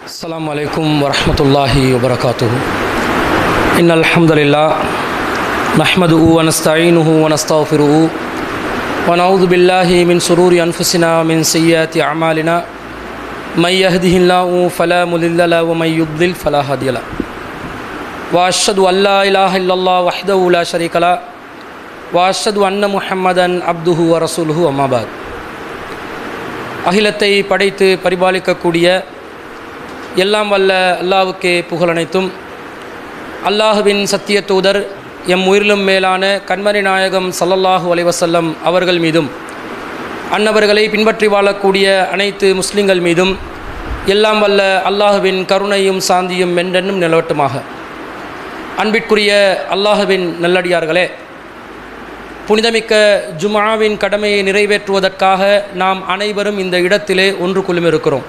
السلام عليكم ورحمة الله وبركاته إن الحمد لله نحمده ونستعينه ونستغفره ونعوذ بالله من شرور أنفسنا ومن سيئات أعمالنا من يهده الله فلا مضل له ومن يضلل فلا هادي له وأشهد أن لا إله إلا الله وحده لا شريك له وأشهد أن محمدا عبده ورسوله أما بعد அகிலத்தை படைத்து பரிபாலிக்கக்கூடிய எல்லாம் வல்ல அல்லாவுக்கே புகழனைத்தும் அல்லாஹுவின் சத்திய தூதர் எம் உயிரிலும் மேலான கண்மணி நாயகம் சல்லல்லாஹு அலைவசல்லம் அவர்கள் மீதும் அன்னவர்களை பின்பற்றி வாழக்கூடிய அனைத்து முஸ்லிம்கள் மீதும் எல்லாம் வல்ல அல்லாஹுவின் கருணையும் சாந்தியும் மென்றென்னும் நிலவட்டுமாக அன்பிற்குரிய அல்லாஹுவின் நல்லடியார்களே புனிதமிக்க ஜுமாவின் கடமையை நிறைவேற்றுவதற்காக நாம் அனைவரும் இந்த இடத்திலே ஒன்று குழுமிருக்கிறோம்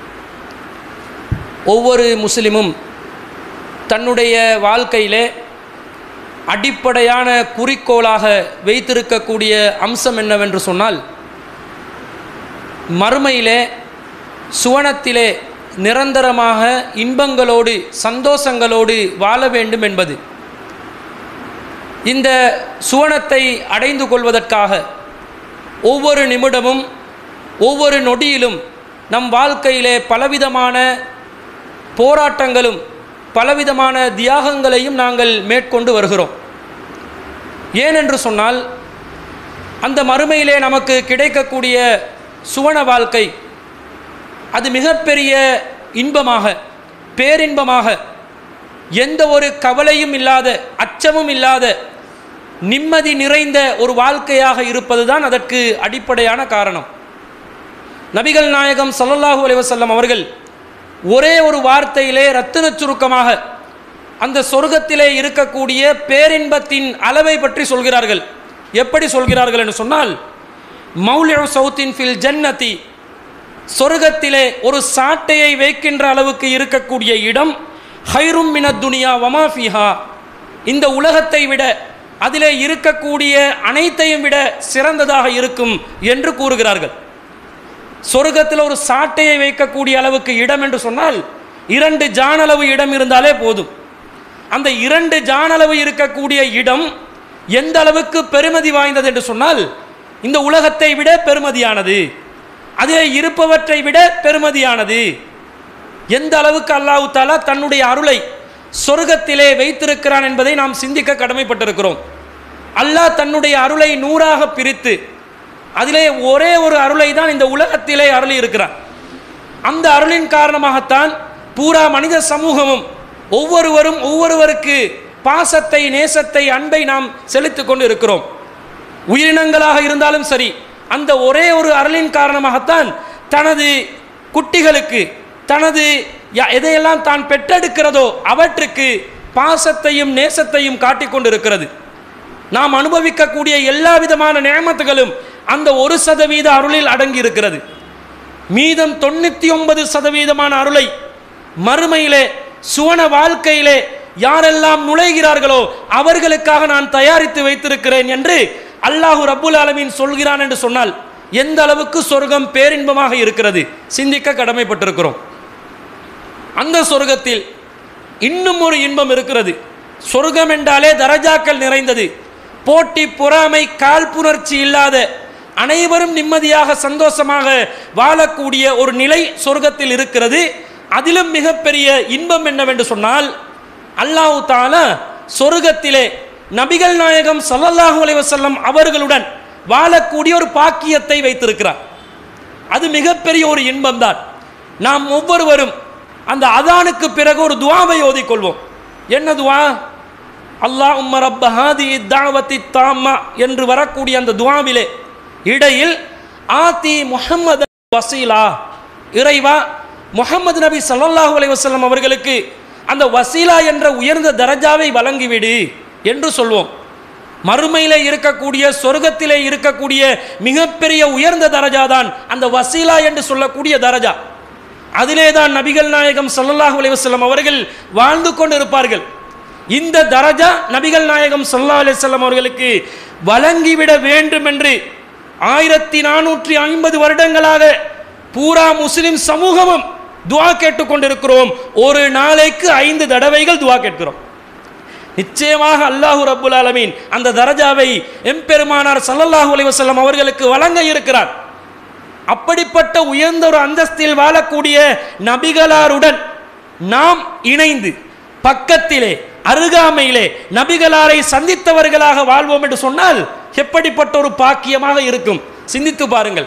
ஒவ்வொரு முஸ்லிமும் தன்னுடைய வாழ்க்கையிலே அடிப்படையான குறிக்கோளாக வைத்திருக்கக்கூடிய அம்சம் என்னவென்று சொன்னால் மறுமையிலே சுவனத்திலே நிரந்தரமாக இன்பங்களோடு சந்தோஷங்களோடு வாழ வேண்டும் என்பது இந்த சுவனத்தை அடைந்து கொள்வதற்காக ஒவ்வொரு நிமிடமும் ஒவ்வொரு நொடியிலும் நம் வாழ்க்கையிலே பலவிதமான போராட்டங்களும் பலவிதமான தியாகங்களையும் நாங்கள் மேற்கொண்டு வருகிறோம் ஏனென்று சொன்னால் அந்த மறுமையிலே நமக்கு கிடைக்கக்கூடிய சுவன வாழ்க்கை அது மிகப்பெரிய இன்பமாக பேரின்பமாக எந்த ஒரு கவலையும் இல்லாத அச்சமும் இல்லாத நிம்மதி நிறைந்த ஒரு வாழ்க்கையாக இருப்பது தான் அதற்கு அடிப்படையான காரணம் நபிகள் நாயகம் சல்லல்லாஹூ அலைவசல்லம் அவர்கள் ஒரே ஒரு வார்த்தையிலே ரத்தின சுருக்கமாக அந்த சொர்க்கத்திலே இருக்கக்கூடிய பேரின்பத்தின் அளவை பற்றி சொல்கிறார்கள் எப்படி சொல்கிறார்கள் என்று சொன்னால் மௌலிய சவுத்தின் ஃபில் ஜன்னதி சொர்க்கத்திலே ஒரு சாட்டையை வைக்கின்ற அளவுக்கு இருக்கக்கூடிய இடம் ஹைரும் மின துனியா வமாஃபிஹா இந்த உலகத்தை விட அதிலே இருக்கக்கூடிய அனைத்தையும் விட சிறந்ததாக இருக்கும் என்று கூறுகிறார்கள் சொர்க்கத்தில் ஒரு சாட்டையை வைக்கக்கூடிய அளவுக்கு இடம் என்று சொன்னால் இரண்டு ஜானளவு இடம் இருந்தாலே போதும் அந்த இரண்டு ஜானளவு இருக்கக்கூடிய இடம் எந்த அளவுக்கு பெருமதி வாய்ந்தது என்று சொன்னால் இந்த உலகத்தை விட பெருமதியானது அதிலே இருப்பவற்றை விட பெருமதியானது எந்த அளவுக்கு அல்லாஹு தாலா தன்னுடைய அருளை சொர்க்கத்திலே வைத்திருக்கிறான் என்பதை நாம் சிந்திக்க கடமைப்பட்டிருக்கிறோம் அல்லாஹ் தன்னுடைய அருளை நூறாக பிரித்து அதிலே ஒரே ஒரு அருளை தான் இந்த உலகத்திலே அருளி இருக்கிறார் அந்த அருளின் காரணமாகத்தான் பூரா மனித சமூகமும் ஒவ்வொருவரும் ஒவ்வொருவருக்கு பாசத்தை நேசத்தை அன்பை நாம் செலுத்திக் கொண்டு இருக்கிறோம் உயிரினங்களாக இருந்தாலும் சரி அந்த ஒரே ஒரு அருளின் காரணமாகத்தான் தனது குட்டிகளுக்கு தனது எதையெல்லாம் தான் பெற்றெடுக்கிறதோ அவற்றுக்கு பாசத்தையும் நேசத்தையும் காட்டிக்கொண்டிருக்கிறது நாம் அனுபவிக்கக்கூடிய எல்லா விதமான நியமத்துகளும் அந்த ஒரு சதவீத அருளில் அடங்கி இருக்கிறது மீதம் தொண்ணூற்றி ஒன்பது சதவீதமான அருளை மறுமையிலே சுவன வாழ்க்கையிலே யாரெல்லாம் நுழைகிறார்களோ அவர்களுக்காக நான் தயாரித்து வைத்திருக்கிறேன் என்று அல்லாஹூ ரப்புல் ஆலமீன் சொல்கிறான் என்று சொன்னால் எந்த அளவுக்கு சொர்க்கம் பேரின்பமாக இருக்கிறது சிந்திக்க கடமைப்பட்டிருக்கிறோம் அந்த சொர்க்கத்தில் இன்னும் ஒரு இன்பம் இருக்கிறது சொர்க்கம் என்றாலே தரஜாக்கள் நிறைந்தது போட்டி பொறாமை காழ்ப்புணர்ச்சி இல்லாத அனைவரும் நிம்மதியாக சந்தோஷமாக வாழக்கூடிய ஒரு நிலை சொர்க்கத்தில் இருக்கிறது அதிலும் மிகப்பெரிய இன்பம் என்னவென்று சொன்னால் அல்லாஹு தாலா சொர்க்கத்திலே நபிகள் நாயகம் சல்லல்லாஹு அலைவசல்லம் அவர்களுடன் வாழக்கூடிய ஒரு பாக்கியத்தை வைத்திருக்கிறார் அது மிகப்பெரிய ஒரு இன்பம்தான் நாம் ஒவ்வொருவரும் அந்த அதானுக்கு பிறகு ஒரு துவாவை ஓதிக்கொள்வோம் என்ன துவா அல்லாஹ் உம்மர் அப்பஹாதி தாவத்தி தாமா என்று வரக்கூடிய அந்த துவாவிலே இடையில் ஆதி முஹம்மது வசீலா இறைவா முகமது நபி சல்லாஹூ அலை வசல்லம் அவர்களுக்கு அந்த வசீலா என்ற உயர்ந்த தரஜாவை வழங்கிவிடு என்று சொல்வோம் மறுமையிலே இருக்கக்கூடிய சொர்க்கத்திலே இருக்கக்கூடிய மிகப்பெரிய உயர்ந்த தரஜா தான் அந்த வசீலா என்று சொல்லக்கூடிய தரஜா அதிலே தான் நபிகள் நாயகம் சல்லாஹூ அலைவசல்லம் அவர்கள் வாழ்ந்து கொண்டு இருப்பார்கள் இந்த தரஜா நபிகள் நாயகம் சல்லா அலிசல்லாம் அவர்களுக்கு வழங்கிவிட வேண்டும் என்று ஆயிரத்தி நானூற்றி ஐம்பது வருடங்களாக பூரா முஸ்லிம் சமூகமும் துவா கேட்டுக்கொண்டிருக்கிறோம் ஒரு நாளைக்கு ஐந்து தடவைகள் துவா கேட்கிறோம் நிச்சயமாக அல்லாஹு ரப்புல் ஆலமீன் அந்த தரஜாவை எம்பெருமானார் ஸல்லல்லாஹு அலைஹி வஸல்லம் அவர்களுக்கு வழங்க இருக்கிறார் அப்படிப்பட்ட உயர்ந்த ஒரு அந்தஸ்தில் வாழக்கூடிய நபிகளாருடன் நாம் இணைந்து பக்கத்திலே அருகாமையிலே நபிகளாரை சந்தித்தவர்களாக வாழ்வோம் என்று சொன்னால் எப்படிப்பட்ட ஒரு பாக்கியமாக இருக்கும் சிந்தித்து பாருங்கள்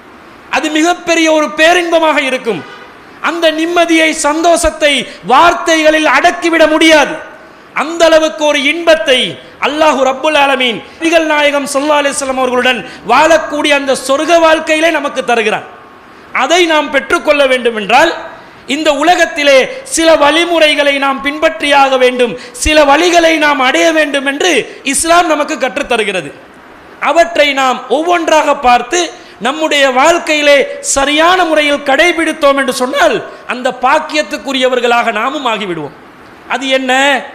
அது மிகப்பெரிய ஒரு பேரின்பமாக இருக்கும் அந்த நிம்மதியை சந்தோஷத்தை வார்த்தைகளில் அடக்கிவிட முடியாது அந்த அளவுக்கு ஒரு இன்பத்தை அல்லாஹு ரப்புல் ஆலமீன் நபிகள் நாயகம் ஸல்லல்லாஹு அலைஹி வஸல்லம் அவர்களுடன் வாழக்கூடிய அந்த சொர்க்க வாழ்க்கையிலே நமக்கு தருகிறான் அதை நாம் பெற்றுக்கொள்ள வேண்டும் என்றால் இந்த உலகத்திலே சில வழிமுறைகளை நாம் பின்பற்றியாக வேண்டும் சில வழிகளை நாம் அடைய வேண்டும் என்று இஸ்லாம் நமக்கு கற்றுத் தருகிறது அவற்றை நாம் ஒவ்வொன்றாக பார்த்து நம்முடைய வாழ்க்கையிலே சரியான முறையில் கடைபிடித்தோம் என்று சொன்னால் அந்த பாக்கியத்துக்குரியவர்களாக நாமும் ஆகிவிடுவோம் அது என்ன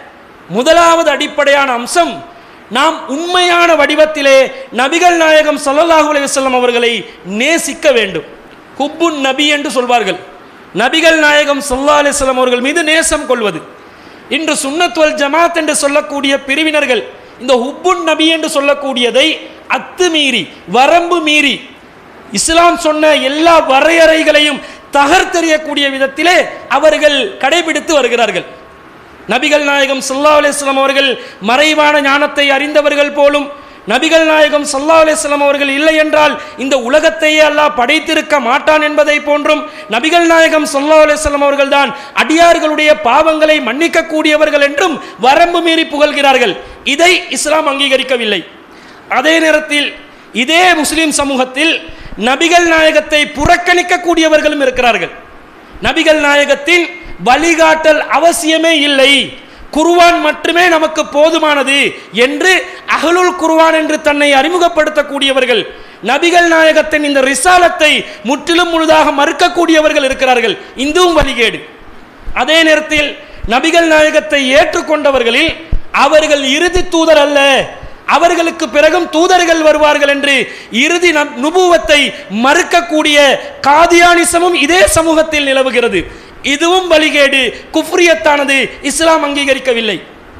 முதலாவது அடிப்படையான அம்சம் நாம் உண்மையான வடிவத்திலே நபிகள் நாயகம் ஸல்லல்லாஹு அலைஹி வஸல்லம் அவர்களை நேசிக்க வேண்டும் ஹுப்புன் நபி என்று சொல்வார்கள் நபிகள் நாயகம் ஸல்லல்லாஹு அலைஹி வஸல்லம் அவர்கள் மீது நேசம் கொள்வது இன்று சுன்னத் வல் ஜமாத் என்று சொல்லக்கூடிய பிரிவினர்கள் இந்த ஹுப்புன் நபி என்று சொல்லக்கூடியதை அத்துமீறி வரம்பு மீறி இஸ்லாம் சொன்ன எல்லா வரையறைகளையும் தகர்த்தெறியக்கூடிய விதத்திலே அவர்கள் கடைபிடித்து வருகிறார்கள் நபிகள் நாயகம் ஸல்லல்லாஹு அலைஹி வஸல்லம் அவர்கள் மறைவான ஞானத்தை அறிந்தவர்கள் போலும் நபிகள் நாயகம் ஸல்லல்லாஹு அலைஹி வஸல்லம் அவர்கள் இல்லை என்றால் இந்த உலகத்தையே அல்லாஹ் படைத்திருக்க மாட்டான் என்பதை போன்றும் நபிகள் நாயகம் ஸல்லல்லாஹு அலைஹி வஸல்லம் அவர்கள் தான் அடியார்களுடைய பாவங்களை மன்னிக்க கூடியவர்கள் என்றும் வரம்பு மீறி புகழ்கிறார்கள் இதை இஸ்லாம் அங்கீகரிக்கவில்லை அதே நேரத்தில் இதே முஸ்லிம் சமூகத்தில் நபிகள் நாயகத்தை புறக்கணிக்க கூடியவர்களும் இருக்கிறார்கள் நபிகள் நாயகத்தின் வழிகாட்டல் அவசியமே இல்லை குர்ஆன் மட்டுமே நமக்கு போதுமானது என்று அகலுல் குர்ஆன் என்று தன்னை அறிமுகப்படுத்தக்கூடியவர்கள் நபிகள் நாயகத்தின் இந்த ரிசாலத்தை முற்றிலும் முழுதாக மறுக்கக்கூடியவர்கள் இருக்கிறார்கள் இதுவும் வழிகேடு அதே நேரத்தில் நபிகள் நாயகத்தை ஏற்றுக்கொண்டவர்களில் அவர்கள் இறுதி தூதர் அல்ல அவர்களுக்கு பிறகும் தூதர்கள் வருவார்கள் என்று இறுதி நம்- நுபுவத்தை மறுக்கக்கூடிய காதியானிசமும் இதே சமூகத்தில் நிலவுகிறது இதுவும் வழிகேடு குஃப்ரியத்தானது இஸ்லாம் அங்கீகரிக்கவில்லை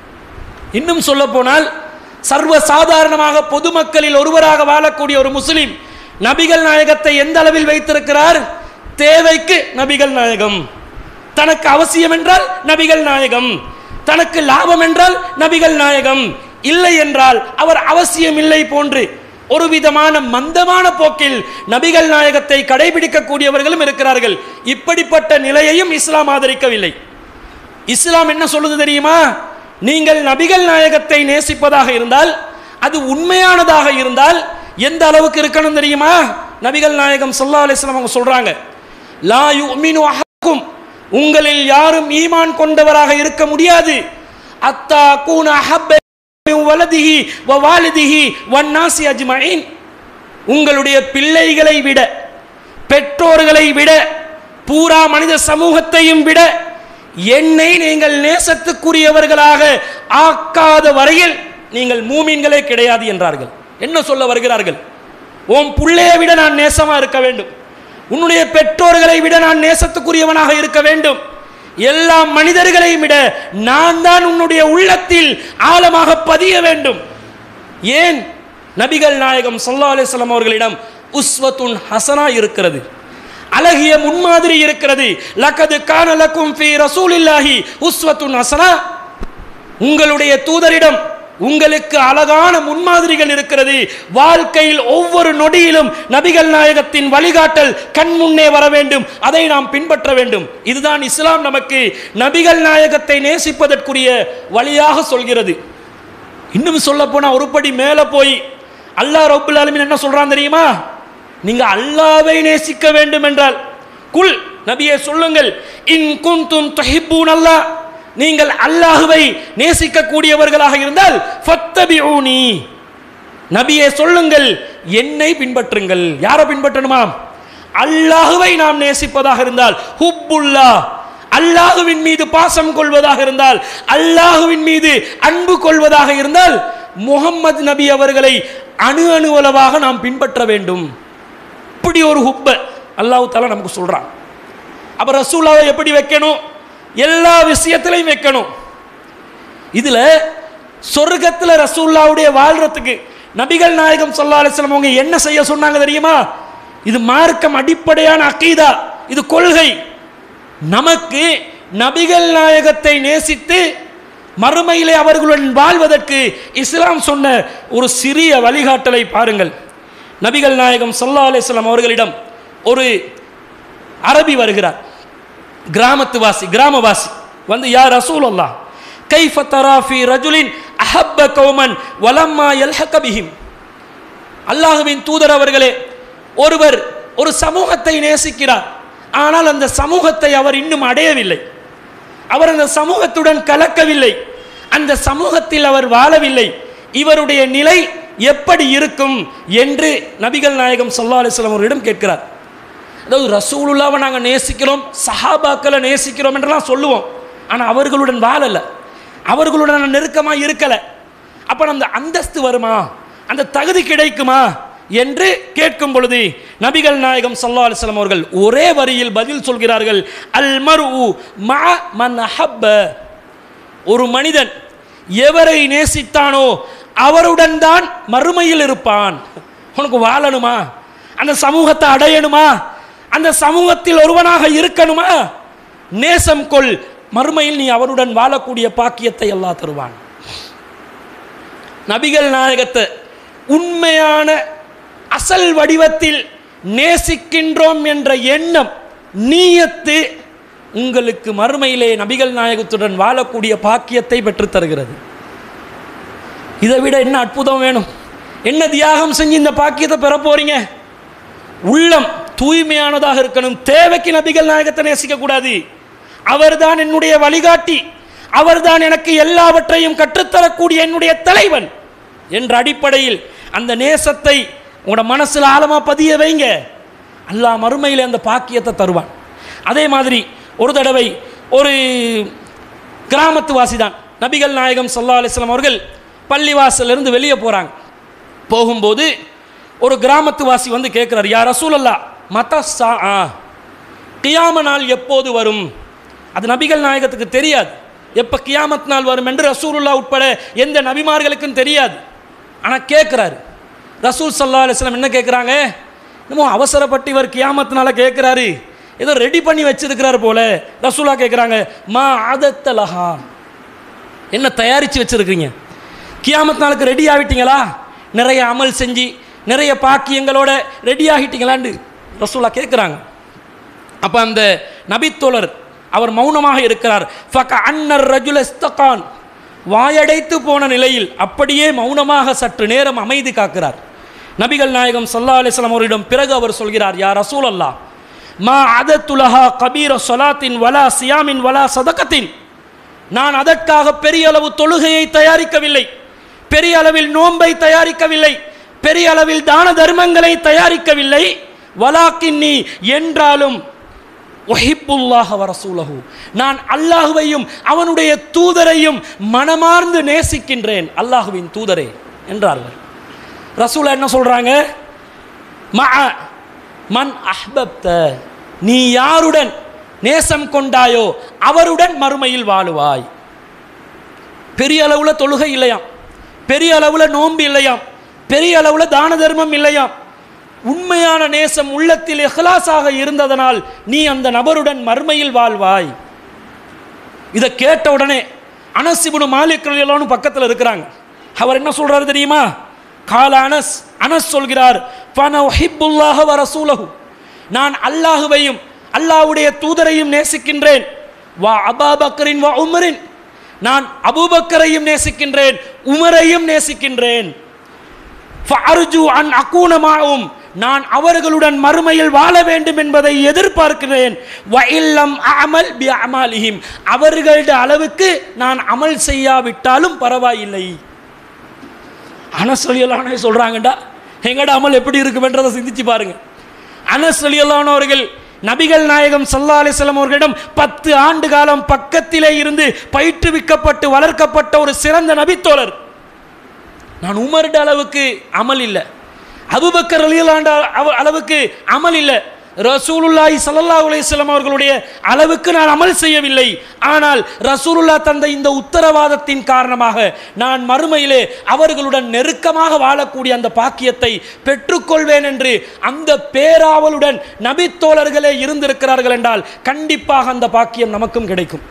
இன்னும் சொல்ல போனால் சர்வ சாதாரணமாக பொதுமக்களில் ஒருவராக வாழக்கூடிய ஒரு முஸ்லிம் நபிகள் நாயகத்தை எந்த அளவில் வைத்திருக்கிறார் தேவைக்கு நபிகள் நாயகம் தனக்கு அவசியம் என்றால் நபிகள் நாயகம் தனக்கு லாபம் என்றால் நபிகள் நாயகம் இல்லை என்றால் அவர் அவசியம் இல்லை போன்று ஒரு விதமான மந்தமான போக்கில் நபிகள் நாயகத்தை கடைபிடிக்கக்கூடியவர்களும் இருக்கிறார்கள் இப்படிப்பட்ட நிலையையும் இஸ்லாம் ஆதரிக்கவில்லை இஸ்லாம் என்ன சொல்லுது தெரியுமா நீங்கள் நபிகள் நாயகத்தை நேசிப்பதாக இருந்தால் அது உண்மையானதாக இருந்தால் எந்த அளவுக்கு இருக்கணும் தெரியுமா நபிகள் நாயகம் ஸல்லல்லாஹு அலைஹி வஸல்லம் அவங்க சொல்றாங்க லா யுமினு அஹக்கும் உங்களில் யாரும் ஈமான் கொண்டவராக இருக்க முடியாது அத்தா கூன அஹப்ப மின் வலதிஹி வ வாலிதிஹி வன்னாசி அஜ்மஈன் உங்களுடைய பிள்ளைகளை விட பெற்றோர்களை விட பூரா மனித சமூகத்தையும் விட என்னை நீங்கள் நேசத்துக்குரியவர்களாக ஆக்காத வரையில் நீங்கள் மூமீன்களே கிடையாது என்றார்கள் என்ன சொல்ல வருகிறார்கள் உன் புள்ளையை விட நான் நேசமா இருக்க வேண்டும் உன்னுடைய பெற்றோர்களை விட நான் நேசத்துக்குரியவனாக இருக்க வேண்டும் எல்லா மனிதர்களையும் விட நான் தான் உன்னுடைய உள்ளத்தில் ஆழமாக பதிய வேண்டும் ஏன் நபிகள் நாயகம் ஸல்லல்லாஹு அலைஹி வஸல்லம் அவர்களிடம் உஸ்வத்துன் ஹசனா இருக்கிறது அழகிய முன்மாதிரி இருக்கிறது லக்கது கான லக்கும் ஃபீ ரசூலில்லாஹி உஸ்வத்துன் ஹசனா உங்களுடைய தூதரிடம் உங்களுக்கு அழகான முன்மாதிரிகள் இருக்கிறது வாழ்க்கையில் ஒவ்வொரு நொடியிலும் நபிகள் நாயகத்தின் வழிகாட்டல் கண் முன்னே வர வேண்டும் அதை நாம் பின்பற்ற வேண்டும் இதுதான் இஸ்லாம் நமக்கு நபிகள் நாயகத்தை நேசிப்பதற்குரிய வழியாக சொல்கிறது இன்னும் சொல்ல போனா ஒருபடி மேலே போய் அல்லாஹ் ரப்புல் ஆலமீன் என்ன சொல்றான் தெரியுமா நீங்க அல்லாவை நேசிக்க வேண்டும் என்றால் குல் நபியே சொல்லுங்கள் இன் குன்தும் துஹிப்பூன் அல்லாஹ் நீங்கள் அல்லாஹுவை நேசிக்கக்கூடியவர்களாக இருந்தால் ஃபத்தபிஊனி நபியே சொல்லுங்கள் என்னை பின்பற்றுங்கள் யாரை பின்பற்றணுமா அல்லாஹுவை நாம் நேசிப்பதாக இருந்தால் ஹுப்புல்லா அல்லாஹுவின் மீது பாசம் கொள்வதாக இருந்தால் அல்லாஹுவின் மீது அன்பு கொள்வதாக இருந்தால் முகம்மது நபி அவர்களை அணு அணுவளவாக நாம் பின்பற்ற வேண்டும் இப்படி ஒரு ஹுப்ப அல்லாஹ் தாலா நமக்கு சொல்றான் அப்போ ரசூல்லாவை எப்படி வைக்கணும் எல்லா விஷயத்திலையும் வைக்கணும் இதில் சொர்க்கத்தில் ரசூல்லாவுடைய வாழ்றதுக்கு நபிகள் நாயகம் ஸல்லல்லாஹு அலைஹி வஸல்லம் அவங்க என்ன செய்ய சொன்னாங்க தெரியுமா இது மார்க்கம் அடிப்படையான அக்கீதா இது கொள்கை நமக்கு நபிகள் நாயகத்தை நேசித்து மறுமையிலே அவர்களுடன் வாழ்வதற்கு இஸ்லாம் சொன்ன ஒரு சிறிய வழிகாட்டலை பாருங்கள் நபிகள் நாயகம் ஸல்லல்லாஹு அலைஹி வஸல்லம் அவர்களிடம் ஒரு அரபி வருகிறார் கிராமத்துவாசி கிராமவாசி வந்து யா ரசூலல்லாஹ் கைஃப தரா ஃபி ரஜுலின் அஹப்ப கௌமன் வலம்மா யல்ஹக பிஹிம் அல்லாஹுவின் தூதர் அவர்களே ஒருவர் ஒரு சமூகத்தை நேசிக்கிறார் ஆனால் அந்த சமூகத்தை அவர் இன்னும் அடையவில்லை அவர் அந்த சமூகத்துடன் கலக்கவில்லை அந்த சமூகத்தில் அவர் வாழவில்லை இவருடைய நிலை எப்படி இருக்கும் என்று நபிகள் நாயகம் ஸல்லல்லாஹு அலைஹி வஸல்லம் அவர்களிடம் கேட்கிறார் அதாவது ரசூலுல்லாவை நாங்கள் நேசிக்கிறோம் சஹாபாக்களை நேசிக்கிறோம் என்றெல்லாம் சொல்லுவோம் ஆனால் அவர்களுடன் வாழலை அவர்களுடன் நெருக்கமாக இருக்கலை அப்போ அந்த அந்தஸ்து வருமா அந்த தகுதி கிடைக்குமா என்று கேட்கும் பொழுது நபிகள் நாயகம் ஸல்லல்லாஹு அலைஹி வஸல்லம் அவர்கள் ஒரே வரியில் பதில் சொல்கிறார்கள் அல் மர்உ மா மன் அஹப்ப ஒரு மனிதன் எவரை நேசித்தானோ அவருடன் தான் மறுமையில் இருப்பான் உனக்கு வாழணுமா அந்த சமூகத்தை அடையணுமா அந்த சமூகத்தில் ஒருவனாக இருக்கணுமா நேசம் கொள் மறுமையில் நீ அவருடன் வாழக்கூடிய பாக்கியத்தை அல்லாஹ் தருவான் நபிகள் நாயகத்தை உண்மையான அசல் வடிவத்தில் நேசிக்கின்றோம் என்ற எண்ணம் நீயத்து உங்களுக்கு மறுமையிலே நபிகள் நாயகத்துடன் வாழக்கூடிய பாக்கியத்தை பெற்றுத் தருகிறது இதை விட என்ன அற்புதம் வேணும் என்ன தியாகம் செஞ்சு இந்த பாக்கியத்தை பெற போறீங்க உள்ளம் தூய்மையானதாக இருக்கணும் தேவைக்கு நபிகள் நாயகத்தை நேசிக்க கூடாது அவர்தான் என்னுடைய வழிகாட்டி அவர்தான் எனக்கு எல்லாவற்றையும் கற்றுத்தரக்கூடிய என்னுடைய தலைவன் என்ற அடிப்படையில் அந்த நேசத்தை உங்களோட மனசில் ஆழமாக பதிய வைங்க அல்லாஹ் மறுமையில் அந்த பாக்கியத்தை தருவான் அதே மாதிரி ஒரு தடவை ஒரு கிராமத்து வாசிதான் நபிகள் நாயகம் ஸல்லல்லாஹு அலைஹி வஸல்லம் அவர்கள் பள்ளிவாசலிருந்து வெளியே போகிறாங்க போகும்போது ஒரு கிராமத்து வாசி வந்து கேட்குறாரு யார் ரசூலல்லா மத சா ஆ கியாம நாள் எப்போது வரும் அது நபிகள் நாயகத்துக்கு தெரியாது எப்போ கியாமத் நாள் வரும் என்று ரசூலுல்லா உட்பட எந்த நபிமார்களுக்கும் தெரியாது ஆனால் கேட்குறாரு ரசூல் சல்லா அலிஸ்லாம் என்ன கேட்குறாங்க என்னமோ அவசரப்பட்டு இவர் கியாமத் நாள கேட்குறாரு ஏதோ ரெடி பண்ணி வச்சிருக்கிறார் போல ரசூலா கேட்குறாங்க மா ஆதத்தலஹா என்ன தயாரித்து வச்சுருக்கீங்க கியாமத் நாளுக்கு ரெடி ஆகிட்டீங்களா நிறைய அமல் செஞ்சு நிறைய பாக்கியங்களோட ரெடி ஆகிட்டீங்களான்னு ரசூலா கேட்குறாங்க அப்போ அந்த நபித்தோழர் அவர் மௌனமாக இருக்கிறார் ஃபக அன்னர் ரஜுல இஸ்தகான் வாயடைத்து போன நிலையில் அப்படியே மௌனமாக சற்று நேரம் அமைதி காக்கிறார் நபிகள் நாயகம் சல்லா அலிஸ்லாம் அவரிடம் பிறகு அவர் சொல்கிறார் யார் ரசூல் அல்லா மா அதத்துலஹா கபீர சொலாத்தின் வலா சியாமின் வலா சதகத்தின் நான் அதற்காக பெரிய அளவு தொழுகையை தயாரிக்கவில்லை பெரிய அளவில் நோன்பை தயாரிக்கவில்லை பெரிய அளவில் தான தர்மங்களை தயாரிக்கவில்லை வலாக்கின்னி என்றாலும் ஒஹிப்புல்லாஹ வரசூலஹு நான் அல்லாஹுவையும் அவனுடைய தூதரையும் மனமார்ந்து நேசிக்கின்றேன் அல்லாஹுவின் தூதரே என்றார்கள் ரசூலா என்ன சொல்றாங்க மஅ மன் அஹ்பப்த நீ யாருடன் நேசம் கொண்டாயோ அவருடன் மறுமையில் வாழுவாய் பெரிய அளவுல தொழுகை இல்லையாம் பெரிய அளவுல நோன்பு இல்லையாம் பெரிய அளவுல தான தர்மம் இல்லையாம் உண்மையான நேசம் உள்ளத்தில் இஹ்லாஸாக இருந்ததனால் நீ அந்த நபருடன் மறுமையில் வாழ்வாய் இதை கேட்ட உடனே அனசிபுனு மாலிக் எல்லாரும் பக்கத்தில் இருக்கிறாங்க அவர் என்ன சொல்றாரு தெரியுமா கால அனஸ் அனஸ் சொல்கிறார் ஃபன உஹிப்புல்லாஹ வ ரசூலஹு நான் அல்லாஹுவையும் அல்லாஹ்வுடைய தூதரையும் நேசிக்கின்றேன் வா அபாபக்கரின் வா உமரின் நான் அபூபக்கரையும் நேசிக்கின்றேன் உமரையும் நேசிக்கின்றேன் ஃபஅர்ஜு அன் அகூனமாவும் நான் அவர்களுடன் மறுமையில் வாழ வேண்டும் என்பதை எதிர்பார்க்கிறேன் வ இல்லம் அமல் பி அமாலிஹிம் அவர்களுடைய அளவுக்கு நான் அமல் செய்யாவிட்டாலும் பரவாயில்லை அனஸ் அலியல்லானே சொல்கிறாங்கடா எங்கட அமல் எப்படி இருக்குமென்றதை சிந்திச்சு பாருங்க அனஸ் அலியல்லானவர்கள் நபிகள் நாயகம் சல்லா அலிஸ்லாம் அவர்களிடம் பத்து ஆண்டு காலம் பக்கத்திலே இருந்து பயிற்றுவிக்கப்பட்டு வளர்க்கப்பட்ட ஒரு சிறந்த நபித்தோழர் நான் உமர்ட அளவுக்கு அமல் இல்லை அபுபக்கர் அலியலாண்ட அளவுக்கு அமல் இல்லை ரசூலுல்லாஹி ஸல்லல்லாஹு அலைஹி வஸல்லம் அவர்களுடைய அளவுக்கு நான் அமல் செய்யவில்லை ஆனால் ரசூலுல்லா தந்த இந்த உத்தரவாதத்தின் காரணமாக நான் மறுமையிலே அவர்களுடன் நெருக்கமாக வாழக்கூடிய அந்த பாக்கியத்தை பெற்றுக்கொள்வேன் என்று அந்த பேராவலுடன் நபித்தோழர்களே இருந்திருக்கிறார்கள் என்றால் கண்டிப்பாக அந்த பாக்கியம் நமக்கும் கிடைக்கும்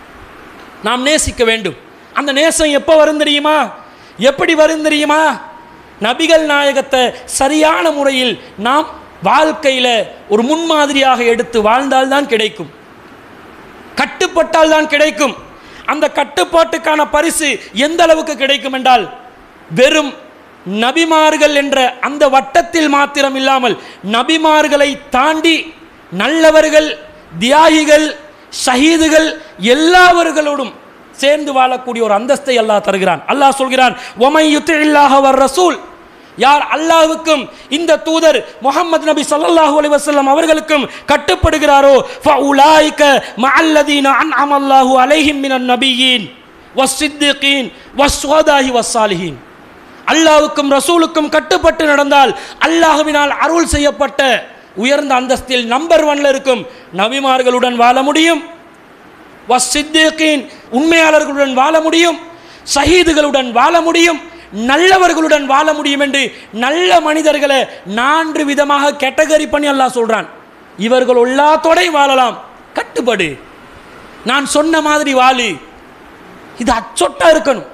நாம் நேசிக்க வேண்டும் அந்த நேசம் எப்போ வரும் தெரியுமா எப்படி வரும் தெரியுமா நபிகள் நாயகத்தை சரியான முறையில் நாம் வாழ்க்கையில் ஒரு முன்மாதிரியாக எடுத்து வாழ்ந்தால்தான் கிடைக்கும் கட்டுப்பட்டால் தான் கிடைக்கும் அந்த கட்டுப்பாட்டுக்கான பரிசு எந்த அளவுக்கு கிடைக்கும் என்றால் வெறும் நபிமார்கள் என்ற அந்த வட்டத்தில் மாத்திரம் இல்லாமல் நபிமார்களை தாண்டி நல்லவர்கள் தியாகிகள் ஷஹீதுகள் எல்லாவர்களோடும் சேர்ந்து வாழக்கூடிய ஒரு அந்தஸ்தை அல்லாஹ் தருகிறான் அல்லாஹ் சொல்கிறான் ஒமை யுத்தில்லாஹ வர் ரசூல் யார் அல்லாஹ்வுக்கும் இந்த தூதர் முகமது நபி ஸல்லல்லாஹு அலைஹி வஸல்லம் அவர்களுக்கும் கட்டுப்படுகிறாரோ ஃபஉலாயிக மஅல்லதீன அன்அம அல்லாஹு அலைஹிம் மினன் நபியீன் வஸ்ஸித்தீகீன் வஸ்ஸுஹதாஹி வஸ்ஸாலிஹீன் அல்லாஹ்வுக்கும் ரசூலுக்கும் கட்டுப்பட்டு நடந்தால் அல்லாஹ்வினால் அருள் செய்யப்பட்ட உயர்ந்த அந்தஸ்தில் நம்பர் ஒன்ல இருக்கும் நபிமார்களுடன் வாழ முடியும் வஸ்ஸித்தீகீன் உண்மையாளர்களுடன் வாழ முடியும் ஷஹீதுகளுடன் வாழ முடியும் நல்லவர்களுடன் வாழ முடியும் என்று நல்ல மனிதர்களை நான்கு விதமாக கேட்டகரி பண்ணி அல்லாஹ் சொல்றான் இவர்கள் எல்லாத்தோடையும் வாழலாம் கட்டுப்படு நான் சொன்ன மாதிரி வாழு இது அச்சொட்டா இருக்கணும்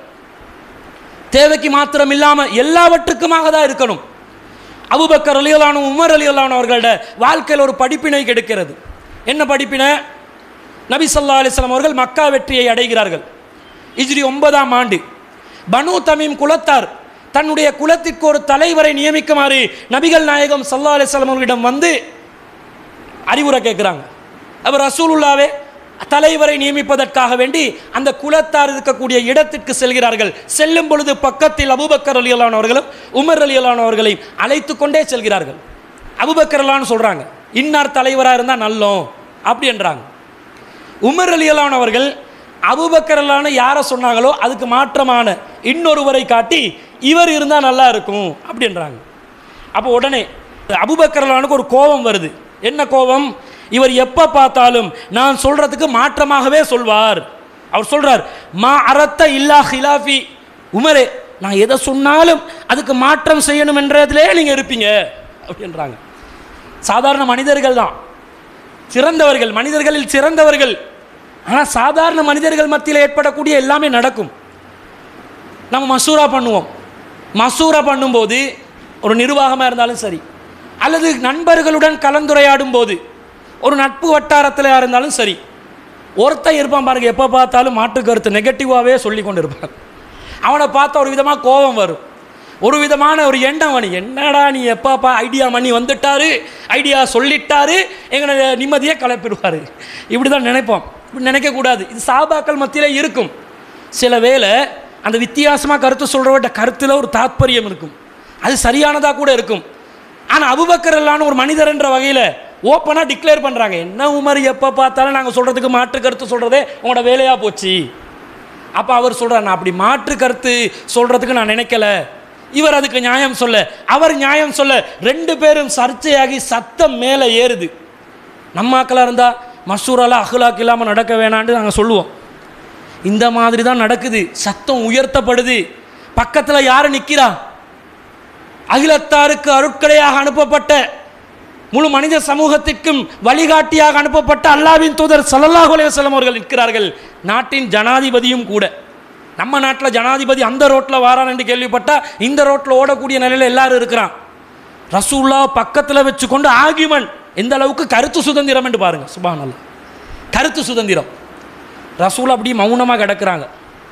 தேவைக்கு மாத்திரம் இல்லாம எல்லாவற்றுக்குமாக தான் இருக்கணும் அபுபக்கர் அலியலான உமர் அலியலான அவர்களோட வாழ்க்கையில் ஒரு படிப்பினை கிடைக்கிறது என்ன படிப்பினை நபி ஸல்லல்லாஹு அலைஹி வஸல்லம் அவர்கள் மக்கா வெற்றியை அடைகிறார்கள் இஜ்ரி ஒன்பதாம் ஆண்டு பனு தமீம் குலத்தார் தன்னுடைய குலத்திற்கு ஒரு தலைவரை நியமிக்குமாறு நபிகள் நாயகம் ஸல்லல்லாஹு அலைஹி வஸல்லம் அவர்களிடம் வந்து அறிவுரை கேட்குறாங்க அவர் ரசூலுல்லாவே தலைவரை நியமிப்பதற்காக வேண்டி அந்த குலத்தார் இருக்கக்கூடிய இடத்திற்கு செல்கிறார்கள் செல்லும் பொழுது பக்கத்தில் அபூபக்கர் அலியலான் அவர்களும் உமர் அலியலான் அவர்களையும் அழைத்து கொண்டே செல்கிறார்கள் அபுபக்கர் அல்லான்னு சொல்கிறாங்க இன்னார் தலைவராக இருந்தால் நல்லோம் அப்படின்றாங்க உமர் அலியலான் அவர்கள் அபுபக்கர் அல்லான்னு யாரை சொன்னாங்களோ அதுக்கு மாற்றமான இன்னொருவரை காட்டி இவர் இருந்தால் நல்லா இருக்கும் அப்படின்றாங்க அப்போ உடனே அபுபக்கர் அல்லானுக்கு ஒரு கோபம் வருது என்ன கோபம் இவர் எப்போ பார்த்தாலும் நான் சொல்றதுக்கு மாற்றமாகவே சொல்வார் அவர் சொல்றார் மா அரத்த இல்லா ஹிலாஃபி உமரே நான் எதை சொன்னாலும் அதுக்கு மாற்றம் செய்யணும் என்றதிலே நீங்கள் இருப்பீங்க அப்படின்றாங்க சாதாரண மனிதர்கள் தான் சிறந்தவர்கள் மனிதர்களில் சிறந்தவர்கள் ஆனால் சாதாரண மனிதர்கள் மத்தியில் ஏற்படக்கூடிய எல்லாமே நடக்கும் நம்ம மசூரா பண்ணுவோம் மசூரா பண்ணும்போது ஒரு நிர்வாகமாக இருந்தாலும் சரி அல்லது நண்பர்களுடன் கலந்துரையாடும் போது ஒரு நட்பு வட்டாரத்தில் இருந்தாலும் சரி ஒருத்தன் இருப்பான் பாருங்க எப்போ பார்த்தாலும் மாற்று கருத்து நெகட்டிவாகவே சொல்லி கொண்டு இருப்பான் அவனை பார்த்தா ஒரு விதமாக கோபம் வரும் ஒரு விதமான ஒரு எண்ணம் வணி என்னடா நீ எப்பப்பா ஐடியா பண்ணி வந்துட்டாரு ஐடியா சொல்லிட்டாரு எங்களை நிம்மதியாக கலப்பிடுவார் இப்படி தான் நினைப்போம் இப்படி நினைக்கக்கூடாது இது சாபாக்கள் மத்தியிலே இருக்கும் சில வேளை அந்த வித்தியாசமாக கருத்து சொல்கிறவட்ட கருத்தில் ஒரு தாத்பரியம் இருக்கும் அது சரியானதாக கூட இருக்கும் ஆனால் அபுபக்கர் இல்லான்னு ஒரு மனிதர் என்ற வகையில் ஓப்பனாக டிக்ளேர் பண்ணுறாங்க என்ன உமர் எப்போ பார்த்தாலும் நாங்கள் சொல்கிறதுக்கு மாற்று கருத்து சொல்கிறதே உங்களோட வேலையாக போச்சு அப்போ அவர் சொல்கிறார் நான் அப்படி மாற்று கருத்து சொல்கிறதுக்கு நான் நினைக்கல இவர் அதுக்கு நியாயம் சொல்ல அவர் நியாயம் சொல்ல ரெண்டு பேரும் சர்ச்சையாகி சத்தம் மேலே ஏறுது நம்மாக்களாக இருந்தால் மசூரெல்லாம் அஹ்லாக் இல்லாமல் நடக்க வேணான்னு நாங்கள் சொல்லுவோம் இந்த மாதிரி தான் நடக்குது சத்தம் உயர்த்தப்படுது பக்கத்தில் யார் நிற்கிறா அகிலத்தாருக்கு அருட்கடையாக அனுப்பப்பட்ட முழு மனித சமூகத்திற்கும் வழிகாட்டியாக அனுப்பப்பட்ட அல்லாவின் தூதர் ஸல்லல்லாஹு அலைஹி வஸல்லம் அவர்கள் நிற்கிறார்கள் நாட்டின் ஜனாதிபதியும் கூட நம்ம நாட்டில் ஜனாதிபதி அந்த ரோட்டில் வாரான் என்று கேள்விப்பட்டா இந்த ரோட்டில் ஓடக்கூடிய நிலையில் எல்லாரும் இருக்கிறான் ரசூல்லா பக்கத்தில் வச்சுக்கொண்டு ஆகியமன் எந்த அளவுக்கு கருத்து சுதந்திரம் என்று பாருங்க சுபானல்லா கருத்து சுதந்திரம் ரசூல் அப்படி மௌனமாக கிடக்குறாங்க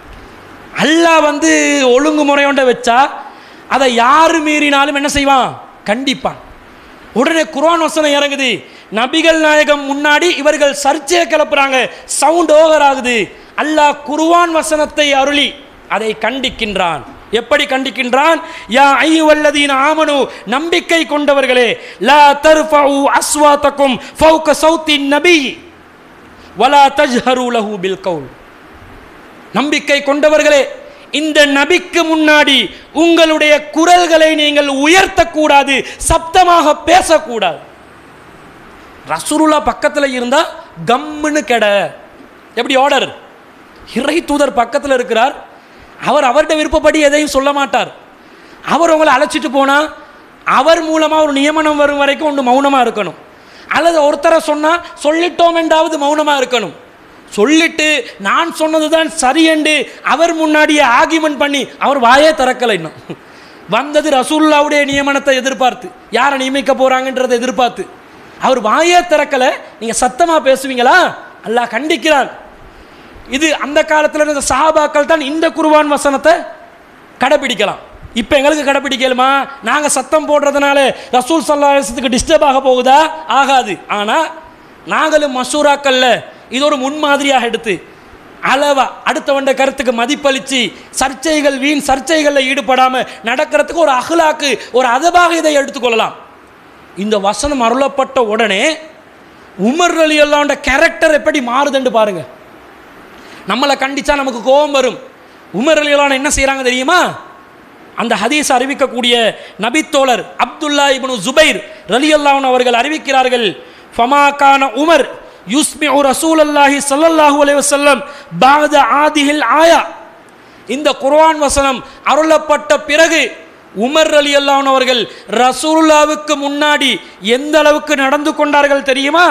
அல்லாஹ் வந்து ஒழுங்குமுறையோண்ட வச்சா அதை யார் மீறினாலும் என்ன செய்வான் கண்டிப்பான் உடனே குர்ஆன் வசனம் இறங்குது நபிகள் நாயகம் முன்னாடி இவர்கள் சர்ச்சையை கிளப்புறாங்க சவுண்ட் ஓவர் ஆகுது அல்லாஹ் குர்ஆன் வசனத்தை அருளி அதை கண்டிக்கின்றான் எப்படி கண்டிக்கின்றான் யா ஐயுவல்லதீன ஆமனு நம்பிக்கை கொண்டவர்களே லா தர்ஃபஉ அஸ்வாத்தக்கும் ஃபௌக சௌத்தின் நபி வலா தஜ்ஹரு லஹு பில் கவுல் நம்பிக்கை கொண்டவர்களே இந்த நபிக்கு முன்னாடி உங்களுடைய குரல்களை நீங்கள் உயர்த்தக்கூடாது சப்தமாக பேசக்கூடாது ரசூலுல்லா பக்கத்தில் இருந்தால் கம்முன்னு கெட எப்படி ஆர்டர் இறை தூதர் பக்கத்தில் இருக்கிறார் அவர் அவர்கிட்ட விருப்பப்படி எதையும் சொல்ல மாட்டார் அவர் உங்களை அழைச்சிட்டு போனால் அவர் மூலமாக ஒரு நியமனம் வரும் வரைக்கும் ஒன்று மௌனமாக இருக்கணும் அல்லது ஒருத்தரை சொன்னால் சொல்லிட்டோம் என்றாவது மௌனமாக இருக்கணும் சொல்லிட்டு நான் சொன்னது தான் சரி என்று அவர் முன்னாடியே ஆகிமெண்ட் பண்ணி அவர் வாயே திறக்கலை இன்னும் வந்தது ரசூல்லாவுடைய நியமனத்தை எதிர்பார்த்து யாரை நியமிக்க போகிறாங்கன்றதை எதிர்பார்த்து அவர் வாயே திறக்கலை நீங்கள் சத்தமாக பேசுவீங்களா அல்லாஹ் கண்டிக்கிறான் இது அந்த காலத்தில் இருந்த சஹாபாக்கள் தான் இந்த குருவான் வசனத்தை கடைபிடிக்கலாம் இப்போ எங்களுக்கு கடைபிடிக்கலுமா நாங்கள் சத்தம் போடுறதுனால ரசூல் சல்லாசத்துக்கு டிஸ்டர்ப் ஆக போகுதா ஆகாது ஆனால் நாங்களும் மசூராக்கல்ல இது ஒரு முன்மாதிரியாக எடுத்து அளவா அடுத்தவண்ட கருத்துக்கு மதிப்பளித்து சர்ச்சைகள் வீண் சர்ச்சைகளில் ஈடுபடாமல் நடக்கிறதுக்கு ஒரு அகலாக்கு ஒரு அதபாக இதை எடுத்துக்கொள்ளலாம் இந்த வசனம் அருளப்பட்ட உடனே உமர் அலி அல்லாண்ட கேரக்டர் எப்படி மாறுதுன்னு பாருங்க நம்மளை கண்டிச்சா நமக்கு கோபம் வரும் உமர் அலி அல்லான் என்ன செய்கிறாங்க தெரியுமா அந்த ஹதீஸ் அறிவிக்கக்கூடிய நபித்தோழர் அப்துல்லா இப்னு ஜுபைர் ரலி அல்லாஹன் அவர்கள் அறிவிக்கிறார்கள் ஃபமா கான உமர் யுஸ்மி ரசூல் அல்லாஹி சல்லல்லாஹு அலைஹி வஸல்லம் பாத ஆதிஹில் ஆயா இந்த குர்ஆன் வசனம் அருளப்பட்ட பிறகு உமர் அலி அல்லாஹன் அவர்கள் ரசூலுல்லாவுக்கு முன்னாடி எந்த அளவுக்கு நடந்து கொண்டார்கள் தெரியுமா